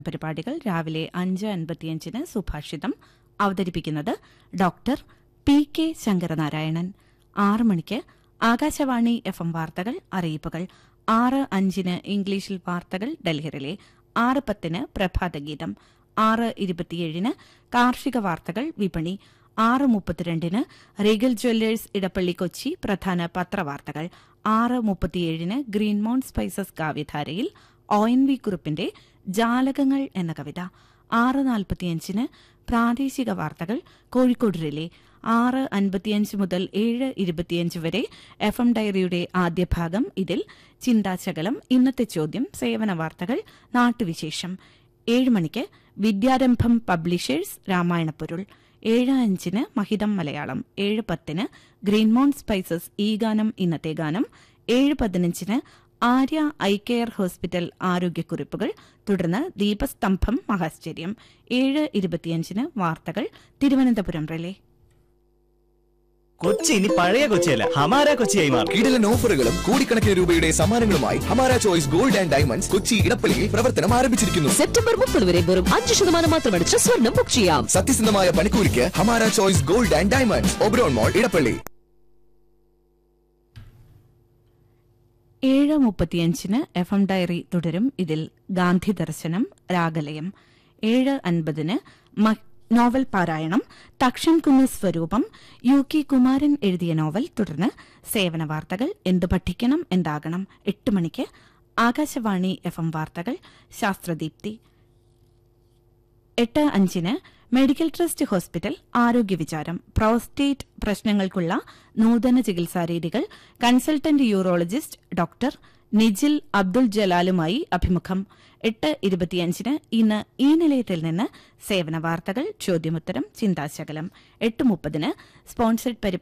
പരിപാടികൾ രാവിലെ അഞ്ച് അൻപത്തിയഞ്ചിന് സുഭാഷിതം അവതരിപ്പിക്കുന്നത് ഡോക്ടർ പി കെ ശങ്കരനാരായണൻ ആറ് മണിക്ക് ആകാശവാണി എഫ് എം വാർത്തകൾ അറിയിപ്പുകൾ ആറ് അഞ്ചിന് ഇംഗ്ലീഷിൽ വാർത്തകൾ ഡൽഹിയിലെ ആറ് പത്തിന് പ്രഭാതഗീതം ആറ് ഇരുപത്തിയേഴിന് കാർഷിക വാർത്തകൾ വിപണി ആറ് മുപ്പത്തിരണ്ടിന് റീഗൽ ജ്വല്ലേഴ്സ് ഇടപ്പള്ളി കൊച്ചി പ്രധാന പത്രവാർത്തകൾ ആറ് മുപ്പത്തിയേഴിന് ഗ്രീൻമോൺ സ്പൈസസ് കാവ്യധാരയിൽ ഒ എൻ വി കുറുപ്പിന്റെ ജാലകങ്ങൾ എന്ന കവിത ആറ് നാൽപ്പത്തിയഞ്ചിന് പ്രാദേശിക വാർത്തകൾ കോഴിക്കോട് റിലേ ആറ് അൻപത്തിയഞ്ച് മുതൽ ഏഴ് ഇരുപത്തിയഞ്ച് വരെ എഫ് എം ഡയറിയുടെ ആദ്യ ഭാഗം ഇതിൽ ചിന്താശകലം ഇന്നത്തെ ചോദ്യം സേവന വാർത്തകൾ നാട്ടുവിശേഷം ഏഴ് മണിക്ക് വിദ്യാരംഭം പബ്ലിഷേഴ്സ് രാമായണപ്പൊരുൾ ഏഴ് അഞ്ചിന് മഹിതം മലയാളം ഏഴ് പത്തിന് ഗ്രീൻമോൺ സ്പൈസസ് ഈ ഗാനം ഇന്നത്തെ ഗാനം ഏഴ് പതിനഞ്ചിന് ആര്യ ഐ കെയർ ഹോസ്പിറ്റൽ ആരോഗ്യക്കുറിപ്പുകൾ തുടർന്ന് ദീപസ്തംഭം മഹാശ്ചര്യം ഏഴ് ഇരുപത്തിയഞ്ചിന് വാർത്തകൾ തിരുവനന്തപുരം റിലേ കൊച്ചി ഇനി പഴയ കൊച്ചിയല്ല ഹമാര കൊച്ചിയായി മാറും കിടിലൻ ഓഫറുകളും കോടിക്കണക്കിന് രൂപയുടെ സമ്മാനങ്ങളുമായി Hamara choice gold and diamonds Kochi ഇടപ്പള്ളിയിൽ പ്രവർത്തനം ആരംഭിച്ചിരിക്കുന്നു സെപ്റ്റംബർ മുപ്പത് വരെ വെറും അഞ്ച് ശതമാനം മാത്രമടിച്ച് സ്വർണം ബുക്ക് ചെയ്യാം സത്യസന്ധമായ പണിക്കൂലിക്ക് Hamara choice gold and diamonds Oberon mall Edappally ഏഴ് മുപ്പത്തിയഞ്ചിന് എഫ് എം ഡയറി തുടരും ഇതിൽ ഗാന്ധി ദർശനം രാഗലയം ഏഴ് അൻപതിന് മ- നോവൽ പാരായണം തക്ഷൻ കുന്ന് സ്വരൂപം യു കെ കുമാരൻ എഴുതിയ നോവൽ തുടർന്ന് സേവന വാർത്തകൾ എന്തു പഠിക്കണം എന്താകണം എട്ട് മണിക്ക് ആകാശവാണി എഫ് എം വാർത്തകൾ ശാസ്ത്രദീപ്തി എട്ട് അഞ്ചിന് മെഡിക്കൽ ട്രസ്റ്റ് ഹോസ്പിറ്റൽ ആരോഗ്യ വിചാരം പ്രോസ്റ്റേറ്റ് പ്രശ്നങ്ങൾക്കുള്ള നൂതന ചികിത്സാ രീതികൾ consultant urologist doctor Nijil Abdul ജലാലുമായി അഭിമുഖം എട്ട് ഇരുപത്തിയഞ്ചിന് ഇന്ന് ഈ നിലയത്തിൽ നിന്ന് സേവന വാർത്തകൾ ചോദ്യമുത്തരം ചിന്താശകലം എട്ട് മുപ്പതിന് സ്പോൺസർഡ് പരിപാടി